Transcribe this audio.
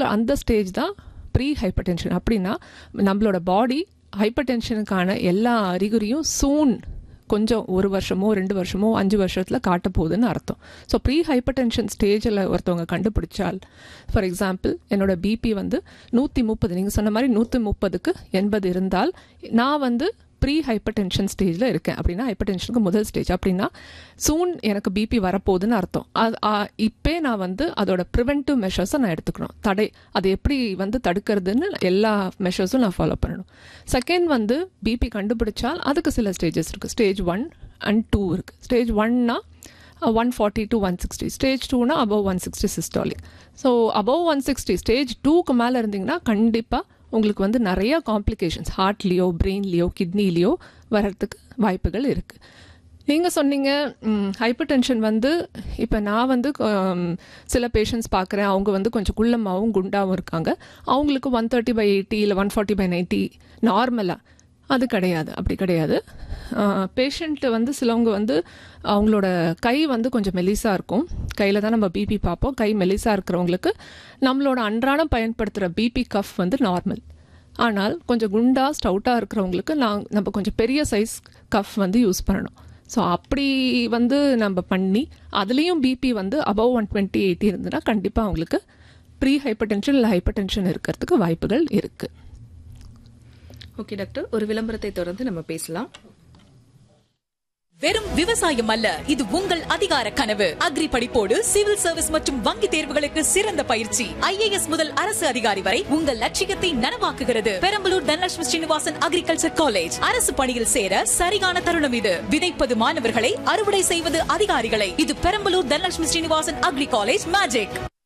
particular அந்த stage தான் pre hyper tension அப்படின்னா நம்மளோட பாடி ஹைப்பர் டென்ஷனுக்கான எல்லா அறிகுறியும் சூன் கொஞ்சம் ஒரு வருஷமோ ரெண்டு வருஷமோ அஞ்சு வருஷத்தில் காட்ட போகுதுன்னு அர்த்தம் ஸோ ப்ரீ ஹைப்பர் டென்ஷன் ஸ்டேஜில் ஒருத்தவங்க கண்டுபிடிச்சால் ஃபார் எக்ஸாம்பிள் என்னோட பிபி வந்து நூற்றி முப்பது நீங்கள் சொன்ன மாதிரி நூற்றி முப்பதுக்கு எண்பது இருந்தால் நான் வந்து ப்ரீ ஹைப்பர் டென்ஷன் ஸ்டேஜில் இருக்கேன் அப்படின்னா ஹைப்பர் டென்ஷனுக்கு முதல் ஸ்டேஜ் அப்படின்னா சூன் எனக்கு பிபி வரப்போகுதுன்னு அர்த்தம் அது இப்போ நான் வந்து அதோட ப்ரிவென்டிவ் மெஷர்ஸை நான் எடுத்துக்கணும் தடை அது எப்படி வந்து தடுக்கிறதுன்னு எல்லா மெஷர்ஸும் நான் ஃபாலோ பண்ணணும் செகண்ட் வந்து பிபி கண்டுபிடிச்சால் அதுக்கு சில ஸ்டேஜஸ் இருக்குது ஸ்டேஜ் ஒன் அண்ட் டூ இருக்குது ஸ்டேஜ் ஒன்னா one forty to one sixty stage டூனா above one sixty systolic so above one sixty stage டூக்கு மேலே இருந்தீங்கன்னா கண்டிப்பாக உங்களுக்கு வந்து நிறைய காம்ப்ளிகேஷன்ஸ் ஹார்ட்லேயோ பிரெயின்லேயோ கிட்னிலேயோ வர்றதுக்கு வாய்ப்புகள் இருக்குது நீங்கள் சொன்னீங்க ஹைப்பர் டென்ஷன் வந்து இப்போ நான் வந்து ஹம், சில பேஷண்ட்ஸ் பார்க்குறேன் அவங்க வந்து கொஞ்சம் குள்ளமாகவும் குண்டாகவும் இருக்காங்க அவங்களுக்கு ஒன் தேர்ட்டி பை எயிட்டி இல்லை ஒன் ஃபார்ட்டி பை நைன்ட்டி நார்மலாக அது கிடையாது அப்படி கிடையாது பேஷண்ட்டு வந்து சிலவங்க வந்து அவங்களோட கை வந்து கொஞ்சம் மெலிசாக இருக்கும் கையில் தான் நம்ம பிபி பார்ப்போம் கை மெலிசாக இருக்கிறவங்களுக்கு நம்மளோட அன்றாடம் பயன்படுத்துகிற பிபி கஃப் வந்து நார்மல் ஆனால் கொஞ்சம் குண்டா ஸ்டவுட்டாக இருக்கிறவங்களுக்கு நான் நம்ம கொஞ்சம் பெரிய சைஸ் கஃப் வந்து யூஸ் பண்ணணும் ஸோ அப்படி வந்து நம்ம பண்ணி அதுலேயும் பிபி வந்து அபவ் ஒன் டுவெண்ட்டி எயிட்டி இருந்ததுன்னா கண்டிப்பாக அவங்களுக்கு ப்ரீ ஹைப்பர் டென்ஷன் இல்லை ஹைப்பர் டென்ஷன் இருக்கிறதுக்கு வாய்ப்புகள் இருக்குது ஓகே டாக்டர் ஒரு விளம்பரத்தை தொடர்ந்து நம்ம பேசலாம் வெறும் விவசாயம் அல்ல இது உங்கள் அதிகார கனவு அக்ரி படிப்போடு சிவில் சர்வீஸ் மற்றும் வங்கி தேர்வுகளுக்கு சிறந்த பயிற்சி ஐஏஎஸ் முதல் அரசு அதிகாரி வரை உங்கள் லட்சியத்தை நனவாக்குகிறது பெரம்பலூர் தனலட்சுமி ஸ்ரீனிவாசன் அக்ரிகல்ச்சர் காலேஜ் அரசு பணியில் சேர சரியான தருணம் இது விதைப்பது மாணவர்களை அறுவடை செய்வது அதிகாரிகளை இது Perambalur Dhanalakshmi Srinivasan agri college magic